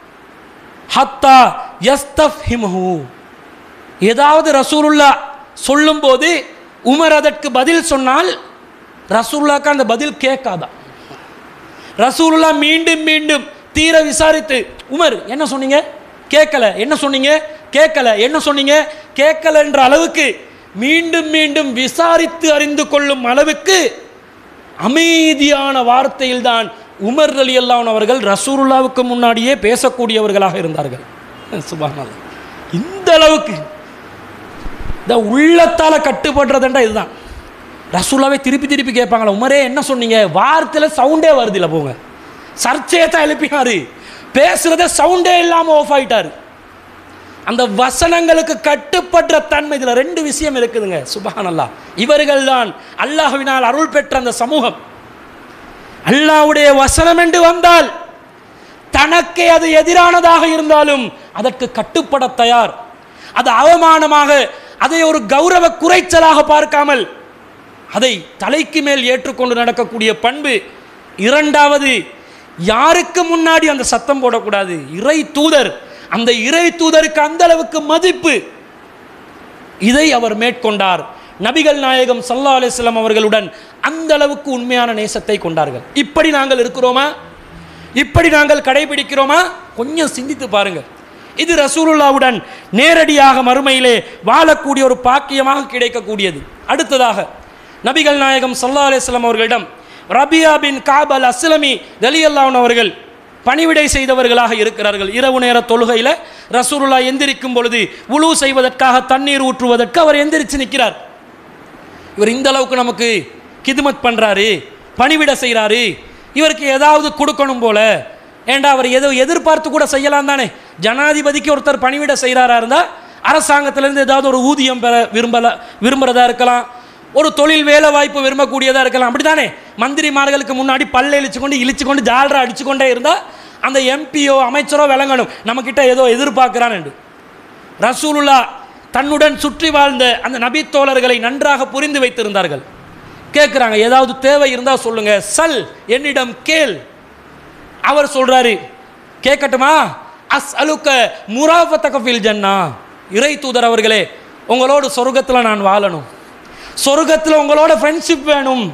ஹத்தா யஸ்தஃபிமஹு ஏதாவது ரசூலுல்லா சொல்லும்போது உமர் அதற்கு பதில் சொன்னால் ரசூலுல்லாக்கு அந்த பதில் கேட்காதா ரசூலுல்லா மீண்டும் மீண்டும் தீர விசாரித்து உமர் என்ன சொன்னீங்க கேட்கல என்ன சொன்னீங்க கேட்கல என்ன சொன்னீங்க கேட்கலன்ற அளவுக்கு மீண்டும் மீண்டும் விசாரித்து அறிந்து கொள்ளும் அளவுக்கு அமைதியான வார்த்தையில் தான் உமர் அலி அல்லான் அவர்கள் ரசூலுல்லாவுக்கு முன்னாடியே பேசக்கூடியவர்களாக இருந்தார்கள் சுபானல்லா இந்த அளவுக்கு இந்த உள்ளத்தால கட்டுப்படுறதுண்டா இதுதான் ரசூலாவே திருப்பி திருப்பி கேட்பாங்களா உமரே என்ன சொன்னீங்க வார்த்தையில் சவுண்டே வருது இல்லை போங்க சர்ச்சையை தான் எழுப்பினாரு பேசுறத சவுண்டே இல்லாமல் ஆஃப் ஆயிட்டாரு அந்த வசனங்களுக்கு கட்டுப்படுற தன்மை இதில் ரெண்டு விஷயம் இருக்குதுங்க சுபஹான் அல்லாஹ் இவர்கள் தான் அல்லாஹ்வினால் அருள் பெற்ற அந்த சமூகம் அல்லாஹ்வுடைய வசனம் என்று வந்தால் தனக்கே அது எதிரானதாக இருந்தாலும் அதற்கு கட்டுப்பட தயார் அது அவமானமாக அதை ஒரு கௌரவ குறைச்சலாக பார்க்காமல் அதை தலைக்கு மேல் ஏற்றுக்கொண்டு நடக்கக்கூடிய பண்பு இரண்டாவது யாருக்கு முன்னாடி அந்த சத்தம் போடக்கூடாது இறை தூதர் அந்த இறை தூதருக்கு அந்த அளவுக்கு மதிப்பு இதை அவர் மேற்கொண்டார் நபிகள் நாயகம் சல்லா அலிஸ்லாம் அவர்களுடன் அந்த அளவுக்கு உண்மையான நேசத்தை கொண்டார்கள் இப்படி நாங்கள் இருக்கிறோமா இப்படி நாங்கள் கடைபிடிக்கிறோமா கொஞ்சம் சிந்தித்து பாருங்க இது ரசூலுல்லாவுடன் நேரடியாக மறுமையிலே வாழக்கூடிய ஒரு பாக்கியமாக கிடைக்கக்கூடியது அடுத்ததாக நபிகள் நாயகம் சல்லா அலிஸ்லாம் அவர்களிடம் ரபியா பின் காப் அல் அஸ்லமி தலியல்லான் அவர்கள் பணிவிடை செய்தவர்களாக இருக்கிறார்கள் இரவு நேர தொழுகையில் ரசூலுல்லா எந்திரிக்கும் பொழுது உழு செய்வதற்காக தண்ணீர் ஊற்றுவதற்கு அவர் எந்திரிச்சு நிற்கிறார் இவர் இந்த அளவுக்கு நமக்கு கிதுமத் பண்ணுறாரு பணிவிட செய்கிறாரு இவருக்கு ஏதாவது கொடுக்கணும் போல ஏண்டா அவர் ஏதோ எதிர்பார்த்து கூட செய்யலாம் தானே ஜனாதிபதிக்கு ஒருத்தர் பணிவிட செய்கிறாரா இருந்தால் அரசாங்கத்திலேருந்து ஏதாவது ஒரு ஊதியம் பெற விரும்பல விரும்புகிறதா இருக்கலாம் ஒரு தொழில் வேலை வாய்ப்பு விரும்பக்கூடியதாக இருக்கலாம் அப்படி தானே மந்திரிமார்களுக்கு முன்னாடி பல்ல இழிச்சு கொண்டு இழிச்சு கொண்டு ஜாலரா அடிச்சு கொண்டே இருந்தால் அந்த எம்பியோ அமைச்சரோ விளங்கணும் நம்மக்கிட்ட ஏதோ எதிர்பார்க்குறான்னு ரசூலுல்லா தன்னுடன் சுற்றி வாழ்ந்த அந்த நபித்தோழர்களை நன்றாக புரிந்து வைத்திருந்தார்கள் கேட்குறாங்க ஏதாவது தேவை இருந்தால் சொல்லுங்க சல் என்னிடம் கேள் அவர் சொல்றாரு கேட்கட்டுமா அஸ் அலுக்க முராஃபத்தகஃபில் ஜன்னா இறை தூதர் அவர்களே உங்களோட சொர்க்கத்தில் நான் வாழணும் சொர்க்கத்தில் உங்களோட ஃப்ரெண்ட்ஷிப் வேணும்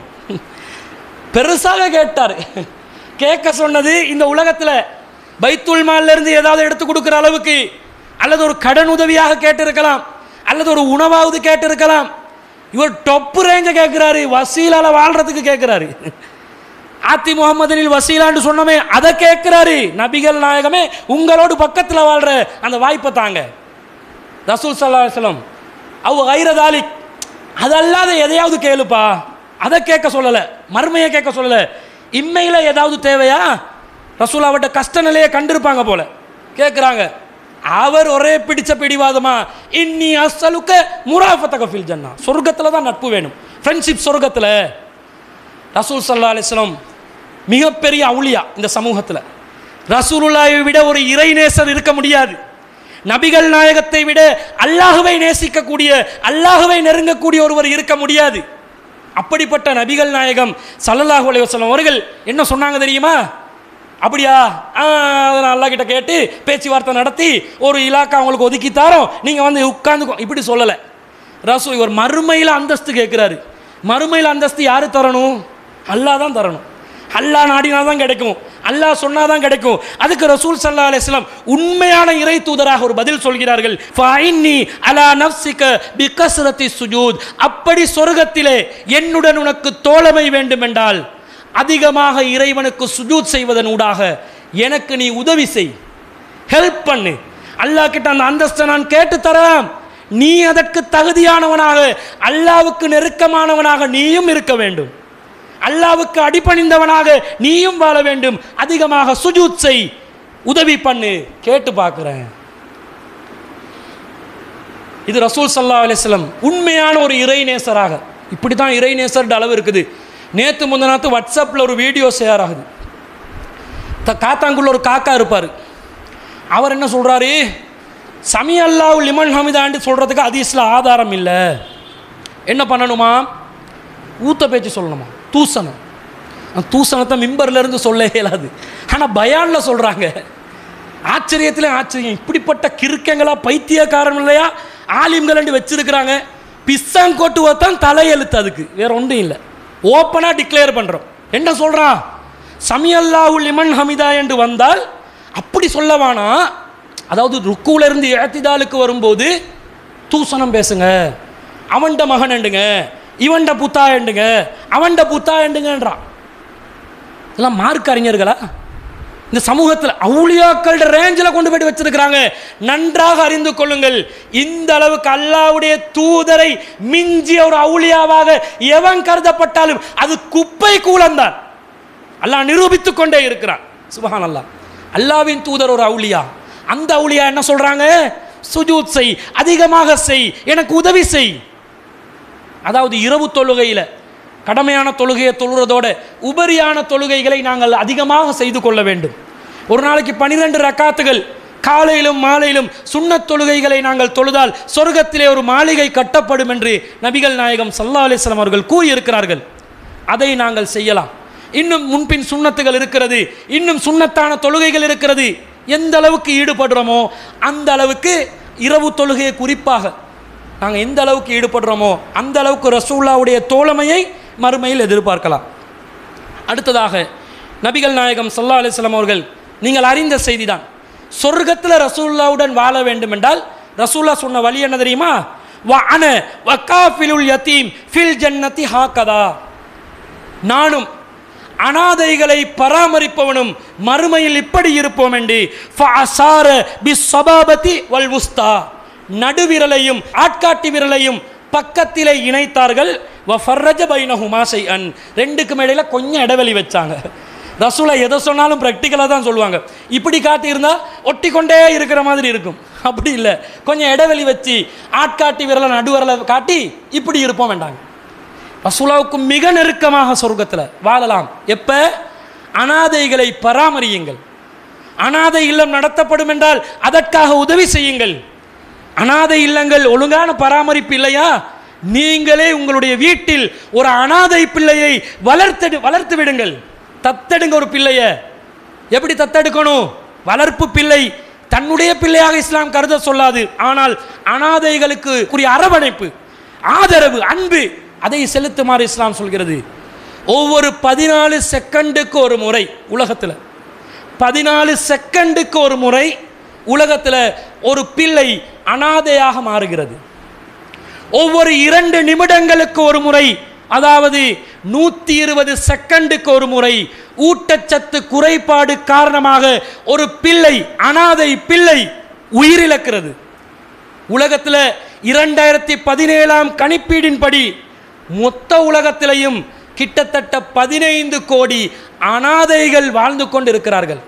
பெருசாக கேட்டார் கேட்க சொன்னது இந்த உலகத்தில் பைத்துல் மால்ல இருந்து ஏதாவது எடுத்து கொடுக்குற அளவுக்கு அல்லது ஒரு கடன் உதவியாக கேட்டிருக்கலாம் அல்லது ஒரு உணவாவது கேட்டிருக்கலாம் இவர் டொப்பு ரேஞ்ச கேட்குறாரு வசீலால வாழ்றதுக்கு கேட்குறாரு ஆத்தி முகமதனில் வசீலான்னு சொன்னமே அதை கேட்குறாரு நபிகள் நாயகமே உங்களோடு பக்கத்தில் வாழ்ற அந்த வாய்ப்பை தாங்க ரசூல் சல்லா அலுவலம் அவ ஐரதாலிக் அதல்லாத எதையாவது கேளுப்பா அதை கேட்க சொல்லலை மறுமையை கேட்க சொல்லலை இம்மையில் ஏதாவது தேவையா ரசூல் அவட்ட கஷ்ட நிலையை கண்டிருப்பாங்க போல கேட்குறாங்க அவர் ஒரே பிடிச்ச பிடிவாதமா இன்னி அசலுக்க முராஃபத்தக ஃபில் ஜன்னா சொர்க்கத்தில் தான் நட்பு வேணும் ஃப்ரெண்ட்ஷிப் சொர்க்கத்தில் ரசூல் சல்லா அலிஸ்லாம் மிகப்பெரிய அவுளியா இந்த சமூகத்தில் ரசூலுல்லாவை விட ஒரு இறைநேசர் இருக்க முடியாது நபிகள் நாயகத்தை விட அல்லாஹுவை நேசிக்கக்கூடிய அல்லாஹுவை நெருங்கக்கூடிய ஒருவர் இருக்க முடியாது அப்படிப்பட்ட நபிகள் நாயகம் ஸல்லல்லாஹு அலைஹி வஸல்லம் அவர்கள் என்ன சொன்னாங்க தெரியுமா அப்படியா ஆ, அதை நான் அல்லாஹ் கிட்ட கேட்டு பேச்சுவார்த்தை நடத்தி ஒரு இலாக்கா அவங்களுக்கு ஒதுக்கி தாரோம் நீங்கள் வந்து உட்கார்ந்து இப்படி சொல்லலை ரசூ இவர் மறுமையில் அந்தஸ்து கேட்குறாரு மறுமையில் அந்தஸ்து யார் தரணும் அல்லாஹ் தான் தரணும் அல்லாஹ் நாடினா தான் கிடைக்கும் அல்லாஹ் சொன்னால் தான் கிடைக்கும் அதுக்கு ரசூல் சல்லா அலிஸ்லாம் உண்மையான இறை தூதராக ஒரு பதில் சொல்கிறார்கள் ஃபைன்னி அலா நஃப்ஸிக பிகஸ்ரத்தி சுஜூத் அப்படி சொர்க்கத்திலே என்னுடன் உனக்கு தோழமை வேண்டுமென்றால் அதிகமாக இறைவனுக்கு சுஜூத் செய்வதன் ஊடாக எனக்கு நீ உதவி செய் ஹெல்ப் பண்ணு அல்லாஹ் கிட்ட அந்த அந்தஸ்தை நான் கேட்டு தரலாம் நீ அதற்கு தகுதியானவனாக அல்லாவுக்கு நெருக்கமானவனாக நீயும் இருக்க வேண்டும் அல்லாவுக்கு அடிபணிந்தவனாக நீயும் வாழ வேண்டும் அதிகமாக சுஜூத் செய் உதவி பண்ணு கேட்டு பார்க்குறேன் இது ரசூல் சல்லா அலிஸ்லம் உண்மையான ஒரு இறைநேசராக இப்படி தான் இறைநேசர்ன்ற அளவு இருக்குது நேற்று முந்தினாத்து வாட்ஸ்அப்பில் ஒரு வீடியோ ஷேர் ஆகுது த காத்தாங்குள்ள ஒரு காக்கா இருப்பார் அவர் என்ன சொல்கிறாரு சமி அல்லாஹ் லிமன் ஹமிதான்னு சொல்கிறதுக்கு ஹதீஸில் ஆதாரம் இல்லை என்ன பண்ணணுமா ஊத்த பேச்சு சொல்லணுமா தூசணம் அந்த தூசணத்தை மிம்பர்ல இருந்து சொல்ல இயலாது ஆனால் பயானில் சொல்கிறாங்க ஆச்சரியத்தில் ஆச்சரியம் இப்படிப்பட்ட கிறுக்கங்களா பைத்தியக்காரன் இல்லையா ஆலிம்கள் வச்சிருக்கிறாங்க பிஸ்ஸாங்கோட்டுவா தான் தலையெழுத்து அதுக்கு வேற ஒன்றும் இல்லை ஓப்பனாக டிக்ளேர் பண்ணுறோம் என்ன சொல்கிறான் சமியல்லாஹு லிமன் ஹமிதா என்று வந்தால் அப்படி சொல்லவானா அதாவது ருக்குல இருந்து ஏத்திதாலுக்கு வரும்போது தூசணம் பேசுங்க அவன்ட மகன் எண்டுங்க இவன்ட புத்தா எண்டுங்க அவன்ட புத்தா எண்டுங்கன்றான் இதெல்லாம் மார்க் அறிஞர்களா இந்த சமூகத்தில் அவுளியாக்களோட ரேஞ்சில் கொண்டு போயிட்டு வச்சிருக்கிறாங்க நன்றாக அறிந்து கொள்ளுங்கள் இந்த அளவுக்கு அல்லாவுடைய தூதரை மிஞ்சிய ஒரு அவுளியாவாக எவன் கருதப்பட்டாலும் அது குப்பை கூலம்தான் அல்லாஹ் நிரூபித்துக் கொண்டே இருக்கிறான் சுபஹான் அல்லாஹ் அல்லாவின் தூதர் ஒரு அவுளியா அந்த அவுளியா என்ன சொல்றாங்க சுஜூத் செய் அதிகமாக செய் எனக்கு உதவி செய் அதாவது இரவு தொழுகையில் கடமையான தொழுகையை தொழுறதோட உபரியான தொழுகைகளை நாங்கள் அதிகமாக செய்து கொள்ள வேண்டும் ஒரு நாளைக்கு பனிரெண்டு ரக்காத்துகள் காலையிலும் மாலையிலும் சுன்னத் தொழுகைகளை நாங்கள் தொழுதால் சொர்க்கத்திலே ஒரு மாளிகை கட்டப்படும் என்று நபிகள் நாயகம் சல்லா அலிஸ்லாம் அவர்கள் கூறியிருக்கிறார்கள் அதை நாங்கள் செய்யலாம் இன்னும் முன்பின் சுண்ணத்துகள் இருக்கிறது இன்னும் சுண்ணத்தான தொழுகைகள் இருக்கிறது எந்த அளவுக்கு ஈடுபடுறோமோ அந்த அளவுக்கு இரவு தொழுகையை குறிப்பாக நாங்கள் எந்த அளவுக்கு ஈடுபடுறோமோ அந்த அளவுக்கு ரசூல்லாவுடைய தோழமையை மறுமையில் எதிர்பார்க்கலாம் அடுத்ததாக நபிகள் நாயகம் சல்லா அலிஸ்லாம் அவர்கள் நீங்கள் அறிந்த செய்திதான் சொர்க்கத்தில் ரசூல்லாவுடன் வாழ வேண்டும் என்றால் ரசூல்லா சொன்ன வழி என்ன தெரியுமா வ அன வக்காஃபிலுல் யத்தீம் ஃபில் ஜன்னதி ஹாக்கதா நானும் அனாதைகளை பராமரிப்பவனும் மறுமையில் இப்படி இருப்போம் என்று ஃபஅசார பிஸ்ஸபாபதி வல் உஸ்தா நடுவிரலையும் ஆட்காட்டி விரலையும் பக்கத்திலே இணைத்தார்கள் வ ஃபர்ரஜ பைனஹுமா ஷைஅன் ரெண்டுக்கும் இடையில கொஞ்சம் இடைவெளி வச்சாங்க ரசூலா எதை சொன்னாலும் ப்ராக்டிக்கலாக தான் சொல்லுவாங்க இப்படி காட்டியிருந்தா ஒட்டி கொண்டே இருக்கிற மாதிரி இருக்கும் அப்படி இல்லை கொஞ்சம் இடைவெளி வச்சு ஆட்காட்டி விரலை நடுவரலை காட்டி இப்படி இருப்போம் வேண்டாங்க ரசூலாவுக்கு மிக நெருக்கமாக சொர்க்கத்தில் வாழலாம் எப்ப அனாதைகளை பராமரியுங்கள் அனாதை இல்லம் நடத்தப்படும் என்றால் அதற்காக உதவி செய்யுங்கள் அனாதை இல்லங்கள் ஒழுங்கான பராமரிப்பு இல்லையா நீங்களே உங்களுடைய வீட்டில் ஒரு அனாதை பிள்ளையை வளர்த்து வளர்த்து விடுங்கள் தத்தெடுங்க ஒரு பிள்ளைய எப்படி தத்தெடுக்கணும் வளர்ப்பு பிள்ளை தன்னுடைய பிள்ளையாக இஸ்லாம் கருத சொல்லாது ஆனால் அனாதைகளுக்கு உரிய அரவணைப்பு ஆதரவு அன்பு அதை செலுத்துமாறு இஸ்லாம் சொல்கிறது ஒவ்வொரு பதினாலு செகண்டுக்கு ஒரு முறை உலகத்தில் பதினாலு செகண்டுக்கு ஒரு முறை உலகத்தில் ஒரு பிள்ளை அனாதையாக மாறுகிறது ஒவ்வொரு இரண்டு நிமிடங்களுக்கு ஒரு முறை அதாவது நூற்றி இருபது செகண்டுக்கு ஒரு முறை ஊட்டச்சத்து குறைபாடு காரணமாக ஒரு பிள்ளை அனாதை பிள்ளை உயிரிழக்கிறது உலகத்தில் இரண்டாயிரத்தி பதினேழாம் கணிப்பீடின்படி மொத்த உலகத்திலையும் கிட்டத்தட்ட பதினைந்து கோடி அனாதைகள் வாழ்ந்து கொண்டிருக்கிறார்கள்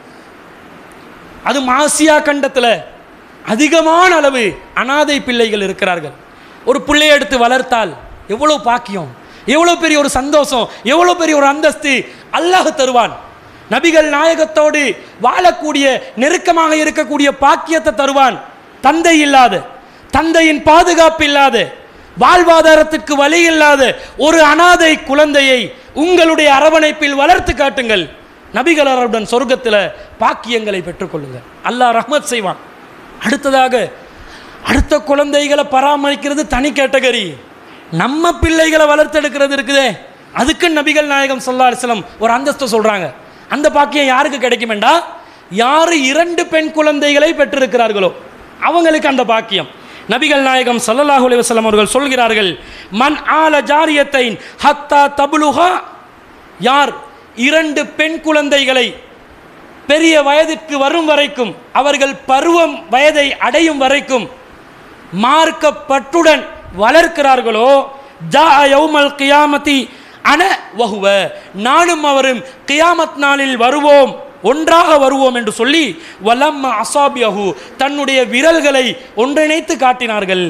அது ஆசியா கண்டத்தில் அதிகமான அளவு அனாதை பிள்ளைகள் இருக்கிறார்கள் ஒரு பிள்ளையை எடுத்து வளர்த்தால் எவ்வளோ பாக்கியம் எவ்வளோ பெரிய ஒரு சந்தோஷம் எவ்வளோ பெரிய ஒரு அந்தஸ்து அல்லாஹ் தருவான் நபிகள் நாயகத்தோடு வாழக்கூடிய நெருக்கமாக இருக்கக்கூடிய பாக்கியத்தை தருவான் தந்தை இல்லாத தந்தையின் பாதுகாப்பு இல்லாத வாழ்வாதாரத்துக்கு வழி இல்லாத ஒரு அனாதை குழந்தையை உங்களுடைய அரவணைப்பில் வளர்த்து காட்டுங்கள் நபிகளருடன் சொர்க்கத்தில் பாக்கியங்களை பெற்றுக்கொள்ளுங்கள் அல்லாஹ் ரஹ்மத் செய்வான் அடுத்ததாக அடுத்த குழந்தைகளை பராமரிக்கிறது தனி கேட்டகரி நம்ம பிள்ளைகளை வளர்த்தெடுக்கிறது இருக்குதே அதுக்கு நபிகள் நாயகம் ஸல்லல்லாஹு அலைஹி வஸல்லம் ஒரு அந்தஸ்து சொல்றாங்க அந்த பாக்கியம் யாருக்கு கிடைக்குமெண்டா யார் இரண்டு பெண் குழந்தைகளை பெற்றிருக்கிறார்களோ அவங்களுக்கு அந்த பாக்கியம் நபிகள் நாயகம் ஸல்லல்லாஹு அலைஹி வஸல்லம் அவர்கள் சொல்கிறார்கள் மன் ஆல ஜாரியத்தைன் ஹத்தா தபுலுஹா யார் இரண்டு பெண் குழந்தைகளை பெரிய வயதிற்கு வரும் வரைக்கும் அவர்கள் பருவம் வயதை அடையும் வரைக்கும் மார்க்கப்பட்டுடன் வளர்க்கிறார்களோ ஜா யௌமல் கியாமதி அன வகுவ நானும் அவரும் கியாமத் நாளில் வருவோம் ஒன்றாக வருவோம் என்று சொல்லி வலம் அசாபியஹு தன்னுடைய விரல்களை ஒன்றிணைத்து காட்டினார்கள்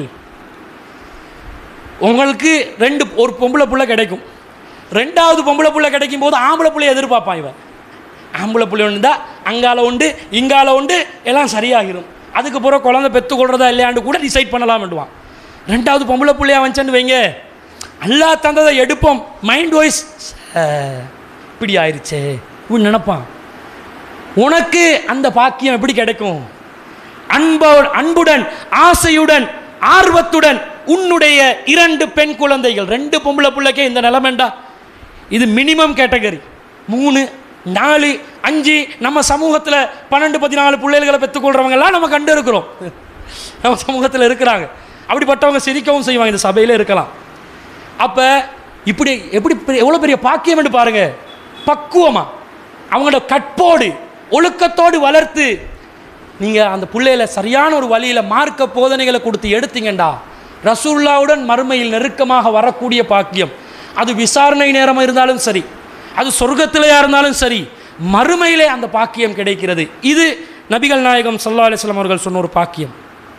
உங்களுக்கு ரெண்டு ஒரு பொம்பளை புள்ள கிடைக்கும் ரெண்டாவது பொம்பளை புள்ள கிடைக்கும் போது ஆம்பளை புள்ளைய எதிர்பார்ப்பான் இவன் ஆம்பளை புள்ளை ஒன்று தான் அங்கால உண்டு இங்கால உண்டு எல்லாம் சரியாகிரும் அதுக்கு பிறகு குழந்தை பெற்று கொள்றதா இல்லையாண்டு கூட டிசைட் பண்ணலாம்டுவான் ரெண்டாவது பொம்பளை புள்ளையா வந்துச்சுன்னு வைங்க அல்லா தந்ததை எடுப்போம் மைண்ட் வாய்ஸ் இப்படி ஆயிடுச்சே இப்படி நினைப்பான் உனக்கு அந்த பாக்கியம் எப்படி கிடைக்கும் அன்போ அன்புடன் ஆசையுடன் ஆர்வத்துடன் உன்னுடைய இரண்டு பெண் குழந்தைகள் ரெண்டு பொம்பளை பிள்ளைக்கே இந்த நிலைமைண்டா இது மினிமம் கேட்டகரி மூணு நாலு அஞ்சு நம்ம சமூகத்தில் பன்னெண்டு பதினாலு பிள்ளைகளை பெற்றுக்கொள்றவங்கெல்லாம் நம்ம கண்டு இருக்கிறோம் நம்ம சமூகத்தில் இருக்கிறாங்க அப்படிப்பட்டவங்க சிரிக்கவும் செய்வாங்க இந்த சபையில் இருக்கலாம் அப்போ இப்படி எப்படி பெரிய- எவ்வளோ பெரிய பாக்கியம் என்று பாருங்க பக்குவமா அவங்களோட கற்போடு ஒழுக்கத்தோடு வளர்த்து நீங்கள் அந்த பிள்ளையில சரியான ஒரு வழியில் மார்க்க போதனைகளை கொடுத்து எடுத்தீங்கண்டா ரசூல்லாவுடன் மறுமையில் நெருக்கமாக வரக்கூடிய பாக்கியம் அது விசாரணை நேரம் இருந்தாலும் சரி அது சொர்க்கத்திலேயா இருந்தாலும் சரி மறுமையிலே அந்த பாக்கியம் கிடைக்கிறது இது நபிகள் நாயகம் ஸல்லல்லாஹு அலைஹி வஸல்லம் அவர்கள் சொன்ன ஒரு பாக்கியம்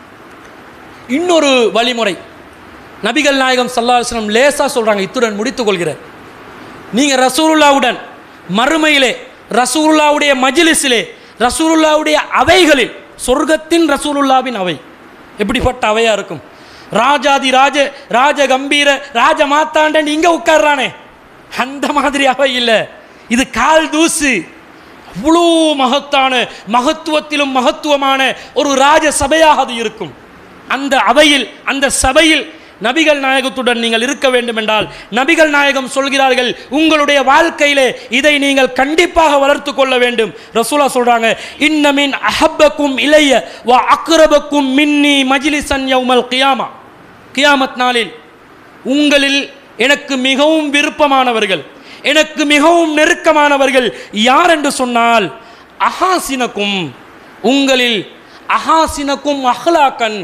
இன்னொரு வழிமுறை நபிகள் நாயகம் ஸல்லல்லாஹு அலைஹி வஸல்லம் லேசா சொல்றாங்க இத்துடன் முடித்துக் கொள்கிறேன் நீங்க ரசூலுல்லாவுடன் மறுமையிலே ரசூலுல்லாவுடைய மஜ்லிஸிலே ரசூலுல்லாவுடைய அவைகளில் சொர்க்கத்தின் ரசூலுல்லாவின் அவை எப்படிப்பட்ட அவையா இருக்கும் ராஜாதி ராஜ ராஜ கம்பீர ராஜ மாத்தாண்டன் இங்க உட்கார்றானே அந்த மாதிரி அவை இல்லை இது கால் தூசு அவ்வளோ மகத்தான மகத்துவத்திலும் மகத்துவமான ஒரு ராஜ சபையாக அது இருக்கும் அந்த அவையில் அந்த சபையில் நபிகள் நாயகத்துடன் நீங்கள் இருக்க வேண்டும் என்றால் நபிகள் நாயகம் சொல்கிறார்கள் உங்களுடைய வாழ்க்கையிலே இதை நீங்கள் கண்டிப்பாக வளர்த்து கொள்ள வேண்டும் ரசூலா சொல்றாங்க இன்னமின் அஹப்பக்கும் இளைய வா அக்ரபக்கும் மின்னி மஜ்லிசன் யௌமல் கியாமா கியாமத் நாளில் உங்களில் எனக்கு மிகவும் விருப்பமானவர்கள் எனக்கு மிகவும் நெருக்கமானவர்கள் யார் என்று சொன்னால் அஹாசினக்கும் உங்களில் அஹாசினக்கும் அஹ்லாக்கன்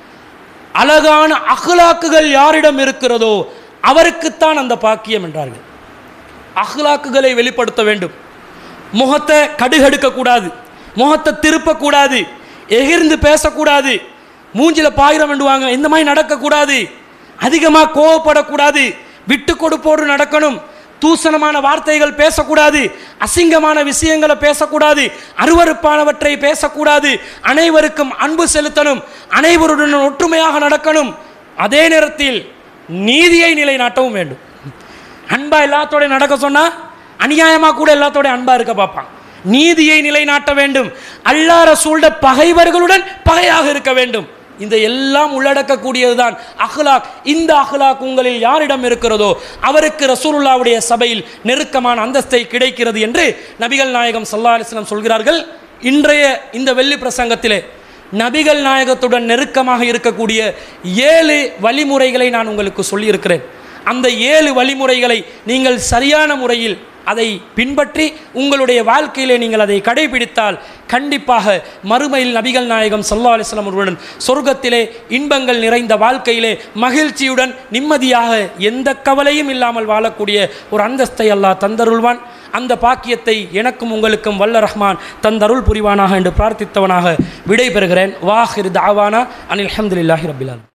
அழகான அஹ்லாக்குகள் யாரிடம் இருக்கிறதோ அவருக்குத்தான் அந்த பாக்கியம் என்றார்கள் அஹ்லாக்குகளை வெளிப்படுத்த வேண்டும் முகத்தை கடுகெடுக்க கூடாது முகத்தை திருப்பக்கூடாது எகிர்ந்து பேசக்கூடாது மூஞ்சில பாயிரம் வேண்டுவாங்க இந்த மாதிரி நடக்கக்கூடாது அதிகமாக கோவப்படக்கூடாது விட்டு கொடுப்போடு நடக்கணும் தூசணமான வார்த்தைகள் பேசக்கூடாது அசிங்கமான விஷயங்களை பேசக்கூடாது அருவருப்பானவற்றை பேசக்கூடாது அனைவருக்கும் அன்பு செலுத்தணும் அனைவருடன் ஒற்றுமையாக நடக்கணும் அதே நேரத்தில் நீதியை நிலைநாட்டவும் வேண்டும் அன்பா எல்லாத்தோட நடக்க சொன்னா அநியாயமா கூட எல்லாத்தோட அன்பா இருக்க பார்ப்பான் நீதியை நிலைநாட்ட வேண்டும் அல்லா ரசூல்ட பகைவர்களுடன் பகையாக இருக்க வேண்டும் இந்த எல்லாம் உள்ளடக்கக்கூடியதுதான் அஹ்லாக் இந்த அஹ்லாக் உங்களில் யாரிடம் இருக்கிறதோ அவருக்கு ரசூலுல்லாவுடைய சபையில் நெருக்கமான அந்தஸ்தை கிடைக்கிறது என்று நபிகள் நாயகம் ஸல்லல்லாஹு அலைஹி வஸல்லம் சொல்கிறார்கள் இன்றைய இந்த வெள்ளி பிரசங்கத்திலே நபிகள் நாயகத்துடன் நெருக்கமாக இருக்கக்கூடிய ஏழு வழிமுறைகளை நான் உங்களுக்கு சொல்லியிருக்கிறேன் அந்த ஏழு வழிமுறைகளை நீங்கள் சரியான முறையில் அதை பின்பற்றி உங்களுடைய வாழ்க்கையிலே நீங்கள் அதை கடைபிடித்தால் கண்டிப்பாக மறுமையில் நபிகள் நாயகம் ஸல்லல்லாஹு அலைஹி வஸல்லம் அவர்களுடன் சொர்க்கத்திலே இன்பங்கள் நிறைந்த வாழ்க்கையிலே மகிழ்ச்சியுடன் நிம்மதியாக எந்த கவலையும் இல்லாமல் வாழக்கூடிய ஒரு அந்தஸ்தை அல்லாஹ் தந்தருள்வான் அந்த பாக்கியத்தை எனக்கும் உங்களுக்கும் வல்ல ரஹ்மான் தந்தருள் புரிவானாக என்று பிரார்த்தித்தவனாக விடை பெறுகிறேன் வாஹிர் தாவானா அனில் அஹமதுல்லாஹி ரபிலான்